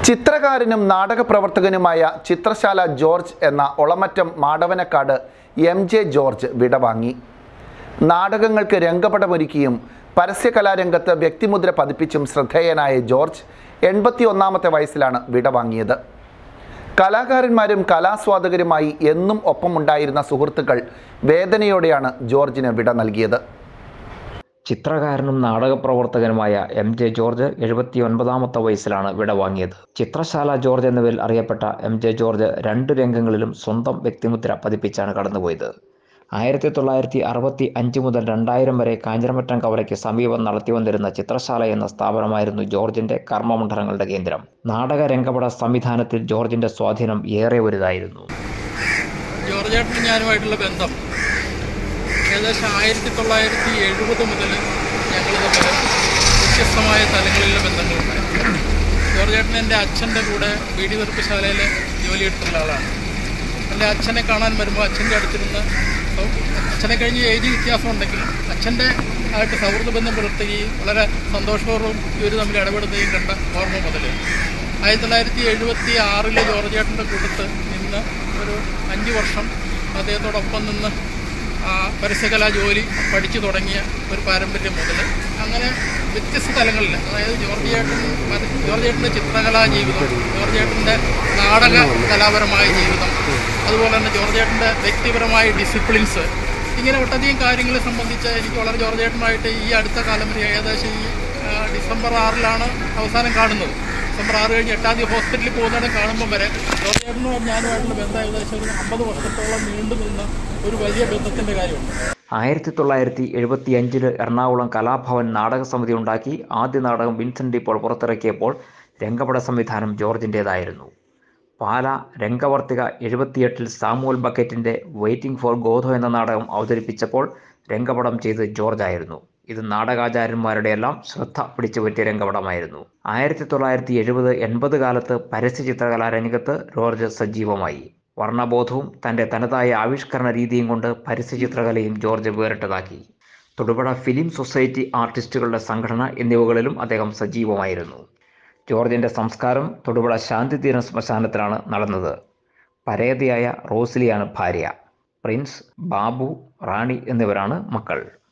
ചിത്രകാരനും നാടകപ്രവർത്തകനുമായ Chithrasala George എന്ന Olamattam Madavanakkad M J George വിടവാങ്ങി നാടകങ്ങൾക്ക് രംഗപടമൊരുക്കിയും പരസ്യകലാരംഗത്ത് വ്യക്തിമുദ്ര പതിപ്പിച്ചും ശ്രദ്ധേയനായ ജോർജ് എൺപത്തി ഒന്നാമത്തെ വയസ്സിലാണ് വിടവാങ്ങിയത് കലാകാരന്മാരും കലാസ്വാദകരുമായി എന്നും ഒപ്പമുണ്ടായിരുന്ന സുഹൃത്തുക്കൾ വേദനയോടെയാണ് ജോർജിന് വിട നൽകിയത് ചിത്രകാരനും നാടകപ്രവർത്തകനുമായ എം ജെ ജോർജ് എഴുപത്തി ഒൻപതാമത്തെ വയസ്സിലാണ് വിടവാങ്ങിയത് ചിത്രശാല ജോർജ് എന്ന പേരിൽ അറിയപ്പെട്ട എം ജെ ജോർജ് രണ്ട് രംഗങ്ങളിലും സ്വന്തം വ്യക്തിമുദ്ര പതിപ്പിച്ചാണ് കടന്നുപോയത് ആയിരത്തി തൊള്ളായിരത്തി അറുപത്തി അഞ്ച് മുതൽ രണ്ടായിരം വരെ കാഞ്ഞിരമറ്റം കവലയ്ക്ക് സമീപം നടത്തി വന്നിരുന്ന ചിത്രശാല എന്ന സ്ഥാപനമായിരുന്നു ജോർജിന്റെ കർമ്മമണ്ഡലങ്ങളുടെ കേന്ദ്രം നാടക രംഗപട സംവിധാനത്തിൽ ജോർജിന്റെ സ്വാധീനം ഏറെ വലുതായിരുന്നു ജോർജേട്ടനും ഞാനുമായിട്ടുള്ള ബന്ധം ഏകദേശം ആയിരത്തി തൊള്ളായിരത്തി എഴുപത് മുതൽ ഞങ്ങൾ തമ്മിൽ വ്യത്യസ്തമായ തലങ്ങളിലുള്ള ബന്ധങ്ങളുണ്ടായി ജോർജേട്ടൻ എൻ്റെ അച്ഛൻ്റെ കൂടെ ബീഡി വെറുപ്പശാലയിൽ ജോലിയെടുത്തുള്ള ആളാണ് എൻ്റെ അച്ഛനെ കാണാൻ വരുമ്പോൾ അച്ഛൻ്റെ അടുത്തിരുന്ന് സൗ- അച്ഛനെ കഴിഞ്ഞ് ഏജ് വ്യത്യാസം ഉണ്ടെങ്കിലും അച്ഛൻ്റെ ആയിട്ട് സൗഹൃദ ബന്ധം പുലർത്തുകയും വളരെ സന്തോഷപൂർവ്വം ഇവർ തമ്മിൽ ഇടപെടുകയും കണ്ട ഓർമ്മ മുതൽ ആയിരത്തി തൊള്ളായിരത്തി എഴുപത്തി ആറിലെ ജോർജേട്ടൻ്റെ കൂട്ടത്ത് നിന്ന് ഒരു അഞ്ച് വർഷം അദ്ദേഹത്തോടൊപ്പം നിന്ന് ആ പരസ്യകലാ ജോലി പഠിച്ചു തുടങ്ങിയ ഒരു പാരമ്പര്യം മുതൽ അങ്ങനെ വ്യത്യസ്ത തലങ്ങളിൽ അതായത് ജോർജിയേട്ടൻ ജോർജിയേട്ടൻ്റെ ചിത്രകലാ ജീവിതം ജോർജിയേട്ടൻ്റെ നാടക കലാപരമായ ജീവിതം അതുപോലെ തന്നെ ജോർജിയേട്ടൻ്റെ വ്യക്തിപരമായ ഡിസിപ്ലിൻസ് ഇങ്ങനെ ഒട്ടധികം കാര്യങ്ങളെ സംബന്ധിച്ച് എനിക്ക് വളരെ ജോർജിയേട്ടനുമായിട്ട് ഈ അടുത്ത കാലം വരെ ഏകദേശം ഈ ആ, ഡിസംബർ ആറിലാണ് അവസാനം കാണുന്നത് ഡിസംബർ ആറ് കഴിഞ്ഞ് എട്ടാം തീയതി ഹോസ്പിറ്റലിൽ പോകുന്നതിനെ കാണുമ്പോൾ വരെ ജോർജിയേട്ടനും ഞാനുമായിട്ടുള്ള ബന്ധം ഏകദേശം ഒരു അമ്പത് വർഷത്തോളം നീണ്ടു നിന്ന ഒരു വലിയ ബന്ധത്തിൻ്റെ കാര്യമുണ്ട് ആയിരത്തി തൊള്ളായിരത്തി എഴുപത്തി അഞ്ചില് എറണാകുളം കലാഭവൻ നാടക സമിതി ഉണ്ടാക്കി ആദ്യ നാടകം വിൻസെൻ്റ് ഇപ്പോൾ പുറത്തിറക്കിയപ്പോൾ രംഗപട സംവിധാനം ജോർജിൻ്റേതായിരുന്നു പാല രംഗവർത്തിക എഴുപത്തിയെട്ടിൽ സാമുവൽ ബക്കറ്റിൻ്റെ വെയിറ്റിംഗ് ഫോർ ഗോധോ എന്ന നാടകം അവതരിപ്പിച്ചപ്പോൾ രംഗപടം ചെയ്ത് ജോർജ് ആയിരുന്നു ഇത് നാടകാചാര്യന്മാരുടെ എല്ലാം ശ്രദ്ധ പിടിച്ചു പറ്റിയ രംഗപടമായിരുന്നു ആയിരത്തി തൊള്ളായിരത്തി എഴുപത് എൺപത് കാലത്ത് പരസ്യ ചിത്രകലാരംഗത്ത് ജോർജ് സജീവമായി വർണ്ണബോധവും തൻ്റെ തനതായ ആവിഷ്കരണ രീതിയും കൊണ്ട് പരസ്യ ചിത്രകലയും ജോർജ് വേറിട്ടതാക്കി തൊടുപുഴ ഫിലിം സൊസൈറ്റി ആർട്ടിസ്റ്റുകളുടെ സംഘടന എന്നിവകളിലും അദ്ദേഹം സജീവമായിരുന്നു ജോർജിൻ്റെ സംസ്കാരം തൊടുപുഴ ശാന്തിതീര ശ്മശാനത്തിലാണ് നടന്നത് പരേതയായ റോസ്ലിയാണ് ഭാര്യ പ്രിൻസ് ബാബു റാണി എന്നിവരാണ് മക്കൾ